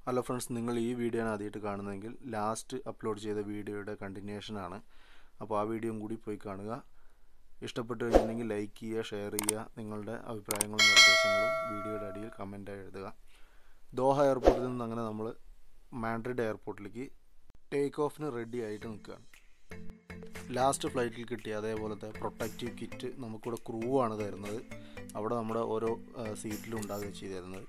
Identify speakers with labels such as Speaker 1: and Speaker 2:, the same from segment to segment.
Speaker 1: hello friends നിങ്ങൾ ഈ video ആണ് ആദ്യമായിട്ട് കാണുന്നതെങ്കിൽ ലാസ്റ്റ് അപ്ലോഡ് ചെയ്ത വീഡിയോയുടെ കണ്ടിന്യൂഷനാണ് അപ്പോൾ ആ വീഡിയോയും കൂടി പോയി കാണുക ഇഷ്ടപ്പെട്ട് കഴിഞ്ഞിട്ടുണ്ടെങ്കിൽ ലൈക്ക് ചെയ്യുക ഷെയർ ചെയ്യുക നിങ്ങളുടെ അഭിപ്രായങ്ങളും നിർദ്ദേശങ്ങളും വീഡിയോയുടെ അടിയിൽ കമൻറ്റായി എഴുതുക ദോഹ എയർപോർട്ടിൽ നിന്ന് അങ്ങനെ നമ്മൾ മാൻഡ്രിഡ് എയർപോർട്ടിലേക്ക് ടേക്ക് ഓഫിന് റെഡി ആയിട്ട് നിൽക്കുകയാണ് ലാസ്റ്റ് ഫ്ലൈറ്റിൽ കിട്ടിയ അതേപോലത്തെ പ്രൊട്ടക്റ്റീവ് കിറ്റ് നമുക്കിവിടെ ക്രൂ ആണ് തരുന്നത് അവിടെ നമ്മുടെ ഓരോ സീറ്റിലും ഉണ്ടാകുക ചെയ്തു തരുന്നത്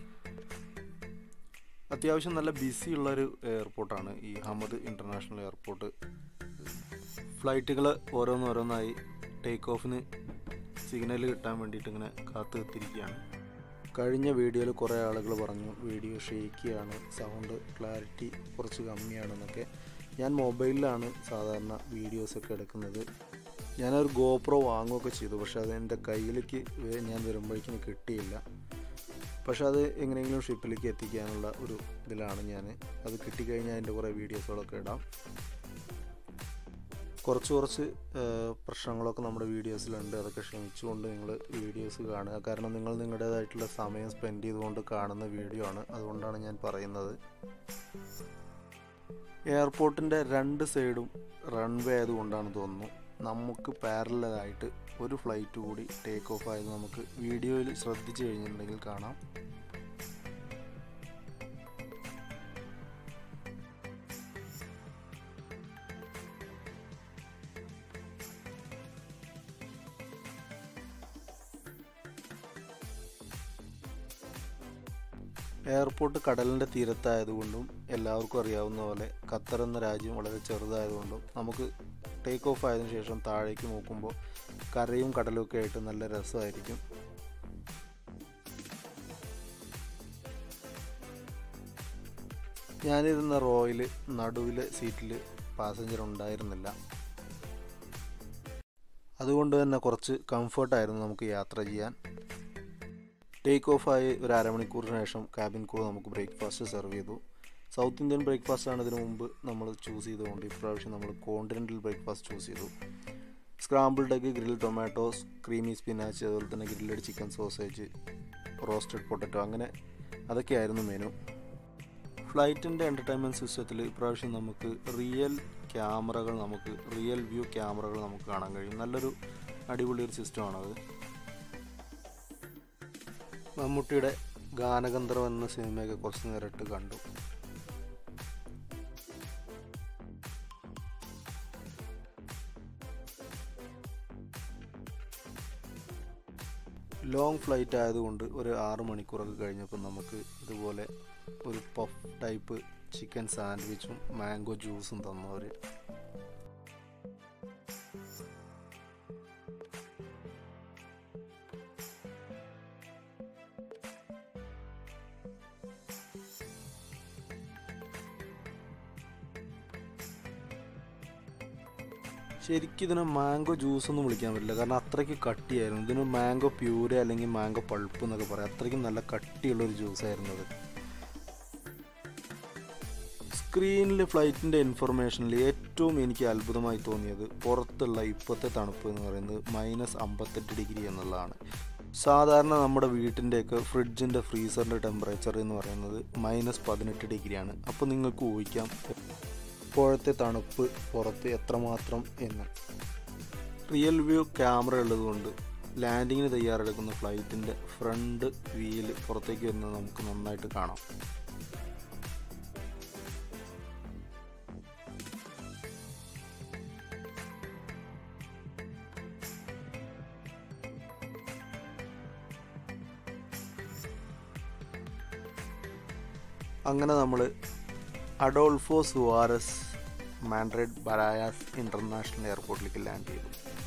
Speaker 1: അത്യാവശ്യം നല്ല ബിസി ഉള്ളൊരു എയർപോർട്ടാണ് ഈ ഹമദ് ഇൻ്റർനാഷണൽ എയർപോർട്ട് ഫ്ലൈറ്റുകൾ ഓരോന്നോരോന്നായി ടേക്ക് ഓഫിന് സിഗ്നൽ കിട്ടാൻ വേണ്ടിയിട്ട് ഇങ്ങനെ കാത്തു എത്തിയിരിക്കുകയാണ് കഴിഞ്ഞ വീഡിയോയിൽ കുറേ ആളുകൾ പറഞ്ഞു വീഡിയോ ഷെയ്ക്കിയാണ് സൗണ്ട് ക്ലാരിറ്റി കുറച്ച് കമ്മിയാണെന്നൊക്കെ ഞാൻ മൊബൈലിലാണ് സാധാരണ വീഡിയോസൊക്കെ എടുക്കുന്നത് ഞാനൊരു ഗോപ്രോ വാങ്ങുകയൊക്കെ ചെയ്തു പക്ഷെ അത് എൻ്റെ കയ്യിലേക്ക് ഞാൻ വരുമ്പോഴേക്കും കിട്ടിയില്ല പക്ഷെ അത് എങ്ങനെയെങ്കിലും ഷിപ്പിലേക്ക് എത്തിക്കാനുള്ള ഒരു ഇതിലാണ് ഞാൻ അത് കിട്ടിക്കഴിഞ്ഞാൽ അതിൻ്റെ കുറേ വീഡിയോസുകളൊക്കെ ഇടാം കുറച്ച് കുറച്ച് പ്രശ്നങ്ങളൊക്കെ നമ്മുടെ വീഡിയോസിലുണ്ട് അതൊക്കെ ക്ഷമിച്ചുകൊണ്ട് നിങ്ങൾ വീഡിയോസ് കാണുക കാരണം നിങ്ങൾ നിങ്ങളുടേതായിട്ടുള്ള സമയം സ്പെൻഡ് ചെയ്തുകൊണ്ട് കാണുന്ന വീഡിയോ ആണ് അതുകൊണ്ടാണ് ഞാൻ പറയുന്നത് എയർപോർട്ടിൻ്റെ രണ്ട് സൈഡും റൺവേ ആയതുകൊണ്ടാണ് തോന്നുന്നു നമുക്ക് പാരലായിട്ട് ഒരു ഫ്ലൈറ്റ് കൂടി ടേക്ക് ഓഫ് ആയത് നമുക്ക് വീഡിയോയിൽ ശ്രദ്ധിച്ചു കഴിഞ്ഞിട്ടുണ്ടെങ്കിൽ കാണാം എയർപോർട്ട് കടലിൻ്റെ തീരത്തായതുകൊണ്ടും എല്ലാവർക്കും അറിയാവുന്ന പോലെ ഖത്തർ എന്ന രാജ്യം വളരെ ചെറുതായതുകൊണ്ടും നമുക്ക് ടേക്ക് ഓഫ് ആയതിനു ശേഷം താഴേക്ക് നോക്കുമ്പോൾ കരയും കടലും ഒക്കെ ആയിട്ട് നല്ല രസമായിരിക്കും ഞാനിരുന്ന റോയിൽ നടുവിലെ സീറ്റിൽ പാസഞ്ചർ ഉണ്ടായിരുന്നില്ല അതുകൊണ്ട് തന്നെ കുറച്ച് കംഫർട്ടായിരുന്നു നമുക്ക് യാത്ര ചെയ്യാൻ ടേക്ക് ഓഫ് ആയി ഒരു അരമണിക്കൂറിന് ശേഷം ക്യാബിൻ ക്രൂ നമുക്ക് ബ്രേക്ക്ഫാസ്റ്റ് സെർവ് ചെയ്തു സൗത്ത് ഇന്ത്യൻ ബ്രേക്ക്ഫാസ്റ്റ് ആണ് ഇതിനു മുമ്പ് നമ്മൾ ചൂസ് ചെയ്തുകൊണ്ട് ഇപ്രാവശ്യം നമ്മൾ കോണ്ടിനെൻ്റൽ ബ്രേക്ക്ഫാസ്റ്റ് ചൂസ് ചെയ്തു scrambled egg grill tomatoes creamy spinach അതുപോലെ തന്നെ grilled chicken sausage roasted potato അങ്ങനെ അതൊക്കെയായിരുന്നു മെനു ഫ്ലൈറ്റിൻ്റെ എൻ്റർടൈൻമെൻറ്റ് സിസ്റ്റത്തിൽ ഇപ്രാവശ്യം നമുക്ക് റിയൽ ക്യാമറകൾ നമുക്ക് റിയൽ വ്യൂ ക്യാമറകൾ നമുക്ക് കാണാൻ കഴിയും നല്ലൊരു അടിപൊളി ഒരു സിസ്റ്റമാണത് മമ്മൂട്ടിയുടെ ഗാനഗന്ധർവ് എന്ന സിനിമയൊക്കെ കുറച്ച് നേരിട്ട് കണ്ടു ലോങ് ഫ്ലൈറ്റ് ആയതുകൊണ്ട് ഒരു ആറ് മണിക്കൂറൊക്കെ കഴിഞ്ഞപ്പോൾ നമുക്ക് ഇതുപോലെ ഒരു പഫ് ടൈപ്പ് ചിക്കൻ സാൻഡ്വിച്ചും മാംഗോ ജ്യൂസും തന്നവർ ശരിക്കും ഇതിനെ മാംഗോ ജ്യൂസ് ഒന്നും വിളിക്കാൻ പറ്റില്ല കാരണം അത്രയ്ക്ക് കട്ടിയായിരുന്നു ഇതിന് മാംഗോ പ്യൂര അല്ലെങ്കിൽ മാംഗോ പൾപ്പ് എന്നൊക്കെ പറയാം അത്രയ്ക്കും നല്ല കട്ടിയുള്ളൊരു ജ്യൂസായിരുന്നു അത് സ്ക്രീനിൽ ഫ്ലൈറ്റിൻ്റെ ഇൻഫർമേഷനിൽ ഏറ്റവും എനിക്ക് അത്ഭുതമായി തോന്നിയത് പുറത്തുള്ള ഇപ്പോഴത്തെ തണുപ്പ് എന്ന് പറയുന്നത് മൈനസ് അമ്പത്തെട്ട് ഡിഗ്രി എന്നുള്ളതാണ് സാധാരണ നമ്മുടെ വീട്ടിൻ്റെയൊക്കെ ഫ്രിഡ്ജിൻ്റെ ഫ്രീസറിൻ്റെ ടെമ്പറേച്ചർ എന്ന് പറയുന്നത് മൈനസ് പതിനെട്ട് ഡിഗ്രിയാണ് അപ്പോൾ നിങ്ങൾക്ക് ഊഹിക്കാം ഇപ്പോഴത്തെ തണുപ്പ് പുറത്ത് എത്രമാത്രം എന്ന് റിയൽ വ്യൂ ക്യാമറ ഉള്ളതുകൊണ്ട് ലാൻഡിങ്ങിന് തയ്യാറെടുക്കുന്ന ഫ്ലൈറ്റിൻ്റെ ഫ്രണ്ട് വീല് പുറത്തേക്ക് വരുന്നത് നമുക്ക് നന്നായിട്ട് കാണാം അങ്ങനെ നമ്മൾ Adolfo Suarez Madrid Barajas international എയർപോർട്ടിലേക്ക് ലാൻഡ് ചെയ്തു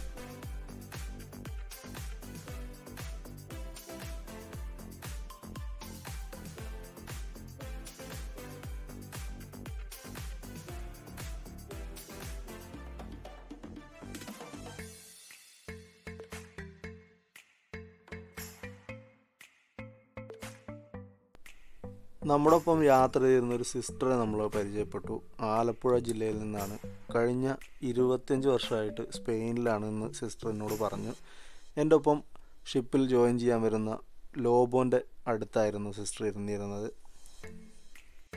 Speaker 1: നമ്മുടെ ഒപ്പം യാത്ര ചെയ്യുന്ന ഒരു സിസ്റ്ററെ നമ്മൾ പരിചയപ്പെട്ടു ആലപ്പുഴ ജില്ലയിൽ നിന്നാണ് കഴിഞ്ഞ ഇരുപത്തിയഞ്ച് വർഷമായിട്ട് സ്പെയിനിലാണെന്ന് സിസ്റ്റർ എന്നോട് പറഞ്ഞു എൻ്റെ ഒപ്പം ഷിപ്പിൽ ജോയിൻ ചെയ്യാൻ വരുന്ന ലോബോൻ്റെ അടുത്തായിരുന്നു സിസ്റ്റർ ഇരുന്നിരുന്നത്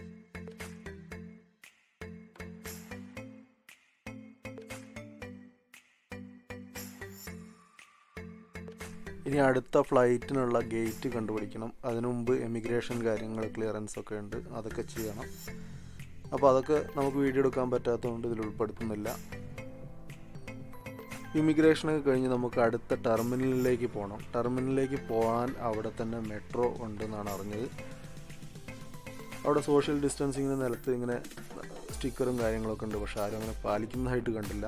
Speaker 1: ഇനി അടുത്ത ഫ്ലൈറ്റിനുള്ള ഗേറ്റ് കണ്ടുപിടിക്കണം അതിനു മുമ്പ് എമിഗ്രേഷൻ കാര്യങ്ങൾ ക്ലിയറൻസ് ഒക്കെ ഉണ്ട് അതൊക്കെ ചെയ്യണം അപ്പോൾ അതൊക്കെ നമുക്ക് വീഡിയോ എടുക്കാൻ പറ്റാത്തതുകൊണ്ട് ഇതിൽ ഉൾപ്പെടുത്തുന്നില്ല ഇമിഗ്രേഷനൊക്കെ കഴിഞ്ഞ് നമുക്ക് അടുത്ത ടെർമിനലിലേക്ക് പോകണം ടെർമിനലിലേക്ക് പോകാൻ അവിടെ തന്നെ മെട്രോ ഉണ്ടെന്നാണ് അറിഞ്ഞത് അവിടെ സോഷ്യൽ ഡിസ്റ്റൻസിങ്ങിന് നിലത്ത് ഇങ്ങനെ സ്റ്റിക്കറും കാര്യങ്ങളൊക്കെ ഉണ്ട് പക്ഷെ ആരും അങ്ങനെ പാലിക്കുന്നതായിട്ട് കണ്ടില്ല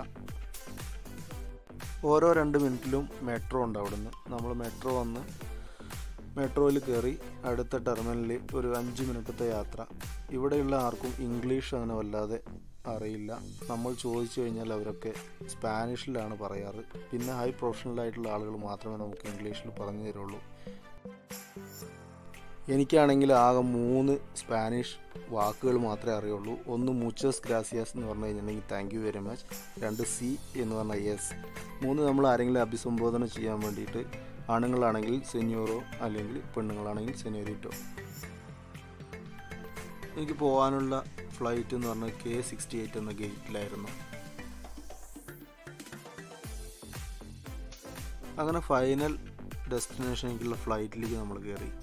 Speaker 1: ഓരോ രണ്ട് മിനിറ്റിലും മെട്രോ ഉണ്ട് അവിടുന്ന് നമ്മൾ മെട്രോ വന്ന് മെട്രോയിൽ കയറി അടുത്ത ടെർമിനലിൽ ഒരു അഞ്ച് മിനിറ്റത്തെ യാത്ര ഇവിടെയുള്ള ആർക്കും ഇംഗ്ലീഷ് അങ്ങനെ വല്ലാതെ അറിയില്ല നമ്മൾ ചോദിച്ചു കഴിഞ്ഞാൽ അവരൊക്കെ സ്പാനിഷിലാണ് പറയാറ് പിന്നെ ഹൈ പ്രൊഫഷണൽ ആയിട്ടുള്ള ആളുകൾ മാത്രമേ നമുക്ക് ഇംഗ്ലീഷിൽ പറഞ്ഞു തരുള്ളൂ എനിക്കാണെങ്കിൽ ആകെ മൂന്ന് സ്പാനിഷ് വാക്കുകൾ മാത്രമേ അറിയുള്ളൂ ഒന്ന് മുച്ചസ് ഗ്രാസിയാസ് എന്ന് പറഞ്ഞു കഴിഞ്ഞിട്ടുണ്ടെങ്കിൽ താങ്ക് യു വെരി മച്ച് രണ്ട് സി എന്ന് പറഞ്ഞാൽ യെസ് മൂന്ന് നമ്മൾ ആരെങ്കിലും അഭിസംബോധന ചെയ്യാൻ വേണ്ടിയിട്ട് ആണുങ്ങളാണെങ്കിൽ സെന്യൂറോ അല്ലെങ്കിൽ പെണ്ണുങ്ങളാണെങ്കിൽ സെന്യൂരിറ്റോ എനിക്ക് പോകാനുള്ള ഫ്ലൈറ്റ് എന്ന് പറഞ്ഞാൽ കെ സിക്സ്റ്റി എയ്റ്റ് എന്ന ഗേറ്റിലായിരുന്നു അങ്ങനെ ഫൈനൽ ഡെസ്റ്റിനേഷനിലേക്കുള്ള ഫ്ലൈറ്റിലേക്ക് നമ്മൾ കയറി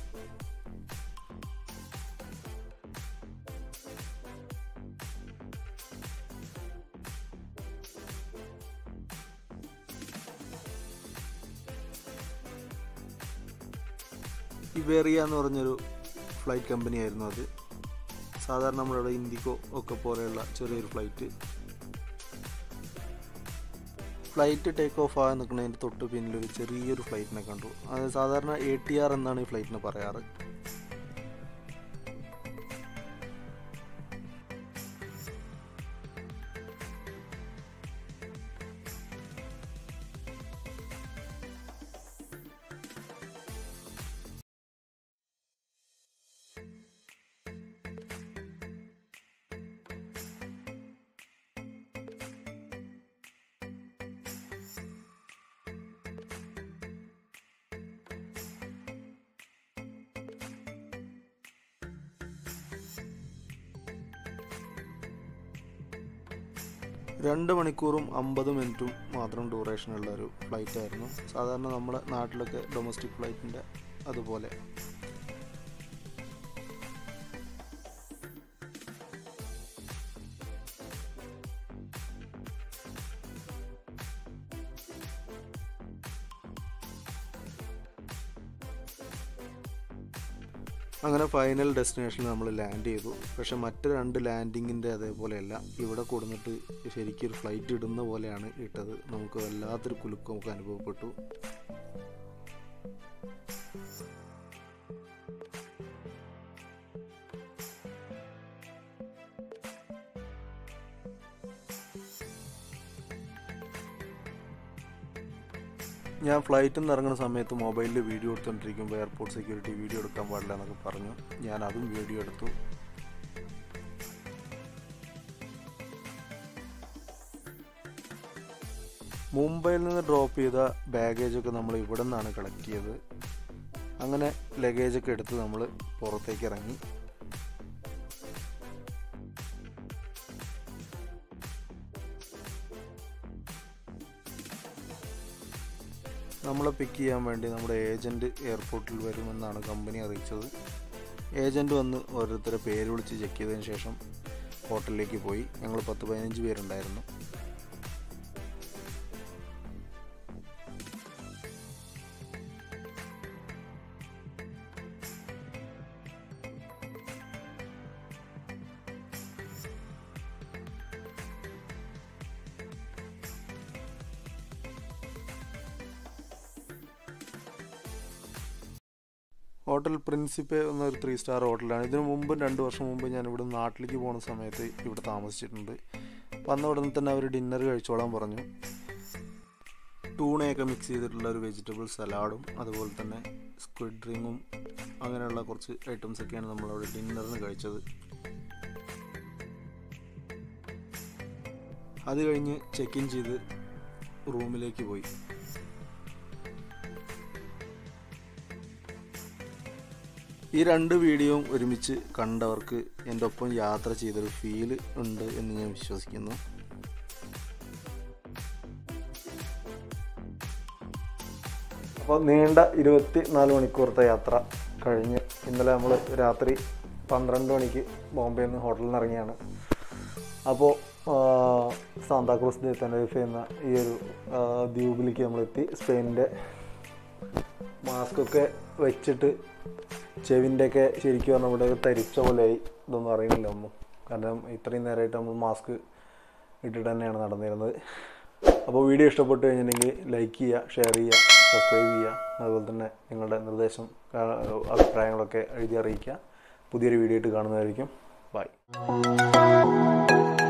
Speaker 1: ഇബേറിയ എന്ന് പറഞ്ഞൊരു ഫ്ലൈറ്റ് കമ്പനി ആയിരുന്നു അത് സാധാരണ നമ്മളിവിടെ ഇൻഡിഗോ ഒക്കെ പോലെയുള്ള ചെറിയൊരു ഫ്ലൈറ്റ് ഫ്ലൈറ്റ് ടേക്ക് ഓഫ് ആകാൻ നിൽക്കുന്നതിൻ്റെ തൊട്ട് പിന്നിൽ ഒരു ചെറിയൊരു ഫ്ലൈറ്റിനെ കണ്ടു അത് സാധാരണ എ ടി ആർ എന്നാണ് ഈ ഫ്ലൈറ്റിന് പറയാറ് രണ്ട് മണിക്കൂറും അമ്പത് മിനിറ്റും മാത്രം ഡ്യൂറേഷനുള്ള ഒരു ഫ്ലൈറ്റ് ആയിരുന്നു സാധാരണ നമ്മുടെ നാട്ടിലൊക്കെ ഡൊമസ്റ്റിക് ഫ്ലൈറ്റിൻ്റെ അതുപോലെ അങ്ങനെ ഫൈനൽ ഡെസ്റ്റിനേഷനിൽ നമ്മൾ ലാൻഡ് ചെയ്തു പക്ഷെ മറ്റ് രണ്ട് ലാൻഡിങ്ങിൻ്റെ അതേപോലെയല്ല ഇവിടെ കൊടുന്നിട്ട് ശരിക്കും ഒരു ഫ്ലൈറ്റ് ഇടുന്ന പോലെയാണ് ഇട്ടത് നമുക്ക് വല്ലാത്തൊരു കുലുക്കം നമുക്ക് അനുഭവപ്പെട്ടു ഞാൻ ഫ്ലൈറ്റിൽ നിന്ന് ഇറങ്ങുന്ന സമയത്ത് മൊബൈലിൽ വീഡിയോ എടുത്തുകൊണ്ടിരിക്കുമ്പോൾ എയർപോർട്ട് സെക്യൂരിറ്റി വീഡിയോ എടുക്കാൻ പാടില്ല എന്നൊക്കെ പറഞ്ഞു ഞാൻ അതും വീഡിയോ എടുത്തു മുംബൈയിൽ നിന്ന് ഡ്രോപ്പ് ചെയ്ത ബാഗേജൊക്കെ നമ്മൾ ഇവിടെ നിന്നാണ് കളക്ട് ചെയ്തത് അങ്ങനെ ലഗേജൊക്കെ എടുത്ത് നമ്മൾ പുറത്തേക്ക് ഇറങ്ങി നമ്മളെ പിക്ക് ചെയ്യാൻ വേണ്ടി നമ്മുടെ ഏജൻറ്റ് എയർപോർട്ടിൽ വരുമെന്നാണ് കമ്പനി അറിയിച്ചത് ഏജൻറ്റ് വന്ന് ഓരോരുത്തരെ പേര് വിളിച്ച് ചെക്ക് ചെയ്തതിന് ശേഷം ഹോട്ടലിലേക്ക് പോയി ഞങ്ങൾ പത്ത് പതിനഞ്ച് പേരുണ്ടായിരുന്നു ഹോട്ടൽ പ്രിൻസിപ്പെ എന്നൊരു ത്രീ സ്റ്റാർ ഹോട്ടലാണ് ഇതിനു മുമ്പ് രണ്ട് വർഷം മുമ്പ് ഞാൻ ഇവിടെ നാട്ടിലേക്ക് പോകുന്ന സമയത്ത് ഇവിടെ താമസിച്ചിട്ടുണ്ട് വന്ന ഉടനെ തന്നെ അവർ ഡിന്നർ കഴിച്ചോളാൻ പറഞ്ഞു ടൂണയൊക്കെ മിക്സ് ചെയ്തിട്ടുള്ള ഒരു വെജിറ്റബിൾ സലാഡും അതുപോലെ തന്നെ സ്ക്വിഡ് ഡ്രിങ്കും അങ്ങനെയുള്ള കുറച്ച് ഐറ്റംസ് ഒക്കെയാണ് നമ്മളവിടെ ഡിന്നറിന് കഴിച്ചത് അത് കഴിഞ്ഞ് ചെക്ക് ഇൻ ചെയ്ത് റൂമിലേക്ക് പോയി ഈ രണ്ട് വീഡിയോയും ഒരുമിച്ച് കണ്ടവർക്ക് എൻ്റെ ഒപ്പം യാത്ര ചെയ്തൊരു ഫീല് ഉണ്ട് എന്ന് ഞാൻ വിശ്വസിക്കുന്നു അപ്പോൾ അപ്പോൾ നീണ്ട ഇരുപത്തി നാല് മണിക്കൂറത്തെ യാത്ര കഴിഞ്ഞ് ഇന്നലെ നമ്മൾ രാത്രി പന്ത്രണ്ട് മണിക്ക് ബോംബെയിൽ നിന്ന് ഹോട്ടലിൽ നിന്ന് ഇറങ്ങിയാണ് അപ്പോൾ സാന്താക്രൂസ് ദേ തെനരിഫ എന്ന ഈ ഒരു ആ, ദ്വീപിലേക്ക് നമ്മളെത്തി സ്പെയിനിൻ്റെ മാസ്കൊക്കെ വെച്ചിട്ട് ചെവിൻ്റെ ഒക്കെ ശരിക്കും പറഞ്ഞാൽ ഇവിടെ തരിച്ച പോലെയായി ഇതൊന്നും അറിയുന്നില്ല ഒന്നും കാരണം ഇത്രയും നേരമായിട്ട് നമ്മൾ മാസ്ക് ഇട്ടിട്ട് തന്നെയാണ് നടന്നിരുന്നത് അപ്പോൾ വീഡിയോ ഇഷ്ടപ്പെട്ട് കഴിഞ്ഞിട്ടുണ്ടെങ്കിൽ ലൈക്ക് ചെയ്യുക ഷെയർ ചെയ്യുക സബ്സ്ക്രൈബ് ചെയ്യുക അതുപോലെ തന്നെ നിങ്ങളുടെ നിർദ്ദേശം ആ, അഭിപ്രായങ്ങളൊക്കെ എഴുതി അറിയിക്കുക പുതിയൊരു വീഡിയോ ആയിട്ട് കാണുന്നതായിരിക്കും ബൈ